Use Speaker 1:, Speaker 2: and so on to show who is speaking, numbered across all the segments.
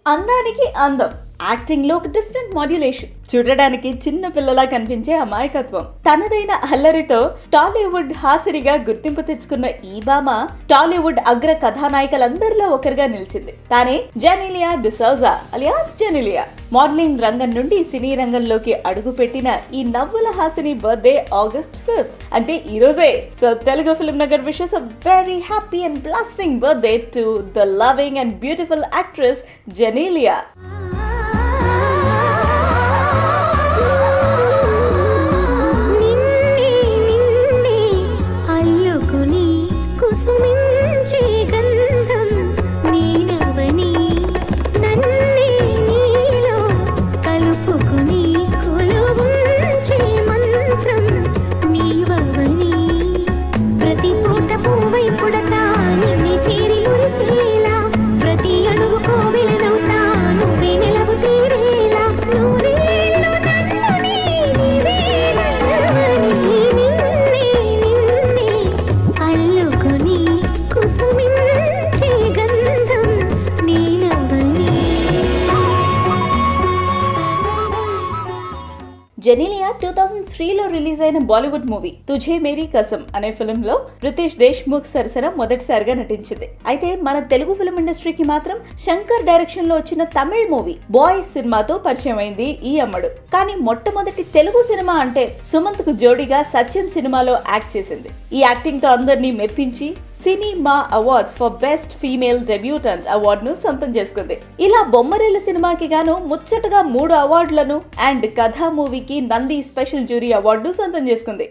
Speaker 1: అందానికి అందం యాక్టింగ్ లో ఒక డిఫరెంట్ మాడ్యులేషన్ చూడడానికి చిన్న పిల్లలా కనిపించే అమాయకత్వం తనదైన అల్లరితో టాలీవుడ్ హాసిరిగా గుర్తింపు తెచ్చుకున్న ఈ భామ టాలీవుడ్ అగ్ర కథానాయికలందరిలో ఒకరిగా నిలిచింది తానే జెనిలియా డిసౌజా అలియాస్ జెనిలియా మోడలింగ్ రంగం నుండి సినీ రంగంలోకి అడుగుపెట్టిన ఈ నవ్వుల హాసిని బర్త్డే ఆగస్ట్ ఫిఫ్త్ అంటే ఈ రోజే so Telugu film Nagar wishes a very happy and blasting birthday to the loving and beautiful actress Genelia
Speaker 2: నిన్నే నిన్నే అల్లుకుని కుసుమించే గంధం నీనవని నన్నే నీలో కలుపుకుని కొలువుంచే మంత్రం నీవవని ప్రతి పూట పువ్వై పుడతా నిన్నే చేరి మురిసేలా ప్రతి అడుగు కోవెలనవుతా నువ్వే నిలవు తీరేలా నూరేళ్ళు నన్ను నీ నీవేనని నిన్నే నిన్నే అల్లుకుని కుసుమించే గంధం నీనవని
Speaker 1: జెనీలియా టూ థౌజండ్ త్రీలో రిలీజ్ అయిన బాలీవుడ్ మూవీ తుఝే మేరీ కసం అనే ఫిల్మ్ లో రితేష్ దేశ్ముఖ్ సరసన మొదటిసారిగా నటించింది అయితే మన తెలుగు ఫిల్మ్ ఇండస్ట్రీకి మాత్రం శంకర్ డైరెక్షన్ లో వచ్చిన తమిళ్ మూవీ బాయ్స్ సినిమాతో పరిచయం అయింది ఈ అమ్మడు కానీ మొట్టమొదటి తెలుగు సినిమా అంటే సుమంత్ కు జోడీగా సత్యం సినిమాలో యాక్ట్ చేసింది ఈ యాక్టింగ్ తో అందరినీ మెప్పించి cinema awards for best female debutante award ను సొంతం చేసుకుంది ఇలా బొమ్మరిల్లు సినిమాకి గాను ముచ్చటగా మూడు అవార్డులను అండ్ కథా మూవీకి నంది స్పెషల్ జ్యూరీ అవార్డు సొంతం చేసుకుంది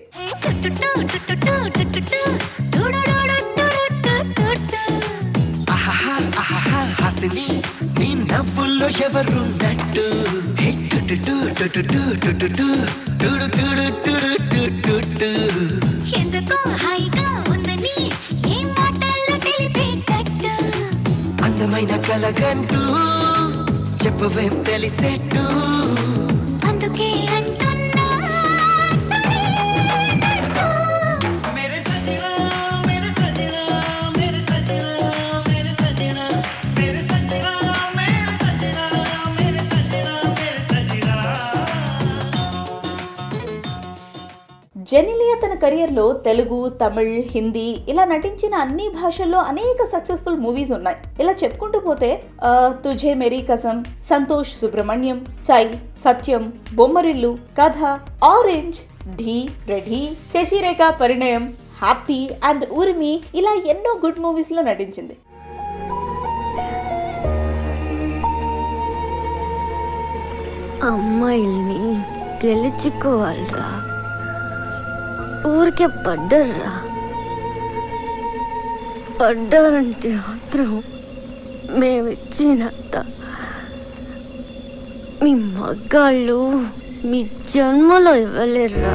Speaker 3: ఆహాహా, ఆహాహా, హాసిని నీ నవ్వుల్లో ఎవరున్నట్టు హే, టుటుటు, టుటుటు, టుటుటు, టుడు, టుడు, టుడు, టుటుటు.
Speaker 2: ఎందుకో హాయిగా ఉందని ఏ మాటల్లో తెలిపేటట్టు
Speaker 3: అందమైన కలగంటూ చెప్పవేం తెలిసేట్టు
Speaker 2: అందుకే అంటున్నా సరేనంటూ.
Speaker 3: మేరే సజనా మేరే సజనా మేరే సజనా మేరే సజనా మేరే సజనా మేరే సజనా మేరే సజనా మేరే సజనా
Speaker 1: జెనిలియా తన కెరియర్ లో తెలుగు తమిళ్ హిందీ ఇలా నటించిన అన్ని భాషల్లో అనేక సక్సెస్ఫుల్ మూవీస్ ఉన్నాయి ఇలా చెప్పుకుంటూ పోతే ఆ, Tujhe Meri Kasam Santosh Subrahmanyam Sye Satyam Bommarillu Katha Orange Dhee Ready Sasirekha Parinayam Happy and Urumi ఇలా ఎన్నో గుడ్ మూవీస్ లో నటించింది
Speaker 4: అమ్మాయిల్ని గెలుచుకోవాలరా ఊరికే పడ్డర్రా పడ్డారంటే మాత్రం మేమిచ్చినంత మీ మగ్గాళ్ళు మీ జన్మలో ఇవ్వలేరురా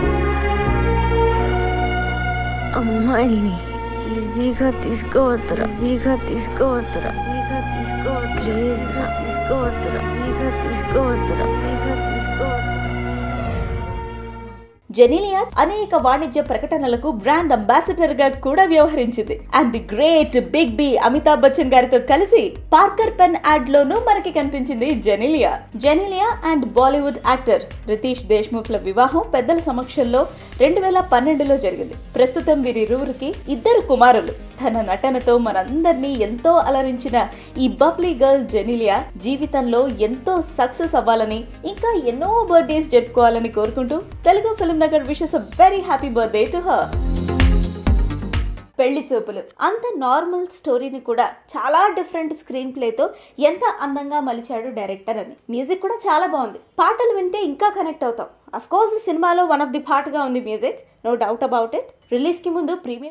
Speaker 4: అమ్మాయిల్ని ఈజీగా తీసుకోవద్దురా ఈజీగా తీసుకోవద్దురా ఈజీగా తీసుకోవద్దు ప్లీజ్ రా తీసుకోవద్దురా ఈజీగా తీసుకోవద్దురా ఈజీగా తీసుకోవద్దు
Speaker 1: జెనిలియా అనేక వాణిజ్య ప్రకటనలకు బ్రాండ్ అంబాసిడర్ గా కూడా వ్యవహరించింది and the great big B Amitabh Bachchan గారితో కలిసి పార్కర్ పెన్ యాడ్ లోనూ మనకి కనిపించింది జెనిలియా జెనిలియా అండ్ బాలీవుడ్ యాక్టర్ రితీష్ దేశ్ముఖ్ ల వివాహం పెద్దల సమక్షంలో రెండు వేల పన్నెండులో జరిగింది ప్రస్తుతం వీరిరువురికి ఇద్దరు కుమారులు తన నటనతో మనందరినీ ఎంతో అలరించిన ఈ బబ్లీ గర్ల్ జెనిలియా జీవితంలో ఎంతో సక్సెస్ అవ్వాలని ఇంకా ఎన్నో బర్త్డేస్ జరుపుకోవాలని కోరుకుంటూ Telugu film Nagar wishes a very happy birthday to her పెళ్లి చూపులు అంత నార్మల్ స్టోరీని కూడా చాలా డిఫరెంట్ స్క్రీన్ ప్లేతో ఎంత అందంగా మలిచాడు డైరెక్టర్ అని మ్యూజిక్ కూడా చాలా బాగుంది పాటలు వింటే ఇంకా కనెక్ట్ అవుతాం అఫ్ కోర్స్ సినిమాలో వన్ ఆఫ్ ది పార్ట్ గా ఉంది music no doubt about it release కి ముందు ప్రీమియర్